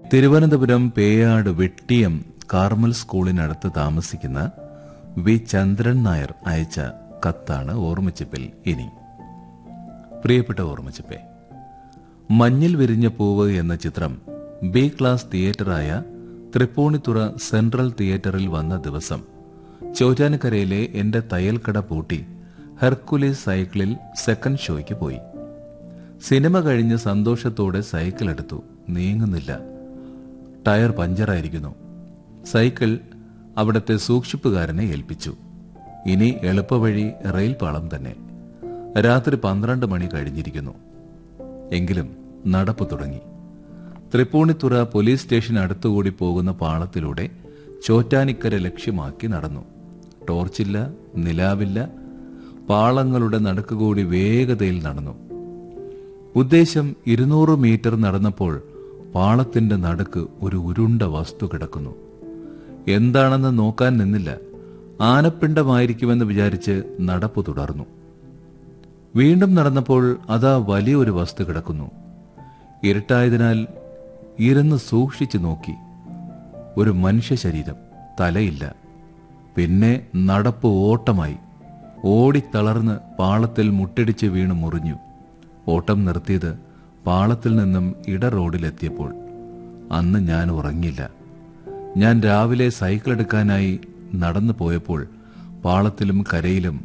Thiruvananthapuram Peyad Vettiyam Carmel സ്കൂളിനടുത്ത് താമസിക്കുന്ന V ചന്ദ്രൻ നായർ അയച്ച കത്താണ് ഓർമ്മച്ചിപ്പിൽ ഇനി പ്രിയപ്പെട്ട ഓർമ്മച്ചിപ്പേ മഞ്ഞിൽ വിരിഞ്ഞ പൂവ് എന്ന ചിത്രം ബി ക്ലാസ് തിയേറ്ററായ തൃപ്പൂണിത്തുറ സെൻട്രൽ തിയേറ്ററിൽ വന്ന ദിവസം ചോറ്റാനിക്കരയിലെ എന്റെ തയ്യൽക്കട പൂട്ടി ഹെർക്കുലീസ് സൈക്കിളിൽ സെക്കൻഡ് ഷോയ്ക്ക് പോയി സിനിമ കഴിഞ്ഞ് സന്തോഷത്തോടെ സൈക്കിൾ എടുത്തു നീങ്ങുന്നില്ല ടയർ പഞ്ചറായിരിക്കുന്നു സൈക്കിൾ അവിടുത്തെ സൂക്ഷിപ്പുകാരനെ ഏൽപ്പിച്ചു ഇനി എളുപ്പവഴി റെയിൽ പാളം തന്നെ രാത്രി പന്ത്രണ്ട് മണി കഴിഞ്ഞിരിക്കുന്നു എങ്കിലും നടപ്പ് തുടങ്ങി തൃപ്പൂണിത്തുറ പോലീസ് സ്റ്റേഷൻ അടുത്തുകൂടി പോകുന്ന പാളത്തിലൂടെ ചോറ്റാനിക്കര ലക്ഷ്യമാക്കി നടന്നു ടോർച്ചില്ല നിലാവില്ല പാളങ്ങളുടെ നടുക്കുകൂടി വേഗതയിൽ നടന്നു ഉദ്ദേശം ഇരുന്നൂറ് മീറ്റർ നടന്നപ്പോൾ പാളത്തിന്റെ നടുക്ക് ഒരു ഉരുണ്ട വസ്തു കിടക്കുന്നു എന്താണെന്ന് നോക്കാൻ നിന്നില്ല ആനപ്പിണ്ടമായിരിക്കുമെന്ന് വിചാരിച്ച് നടപ്പ് തുടർന്നു വീണ്ടും നടന്നപ്പോൾ അതാ വലിയൊരു വസ്തു കിടക്കുന്നു ഇരുട്ടായതിനാൽ ഇരുന്ന് സൂക്ഷിച്ചു നോക്കി ഒരു മനുഷ്യ ശരീരം തലയില്ല പിന്നെ നടപ്പ് ഓട്ടമായി ഓടിത്തളർന്ന് പാളത്തിൽ മുട്ടിടിച്ച് വീണ് മുറിഞ്ഞു ഓട്ടം നിർത്തിയത് പാളത്തിൽ നിന്നും ഇട റോഡിലെത്തിയപ്പോൾ അന്ന് ഞാൻ ഉറങ്ങില്ല ഞാൻ രാവിലെ സൈക്കിൾ എടുക്കാനായി നടന്നു പോയപ്പോൾ പാളത്തിലും കരയിലും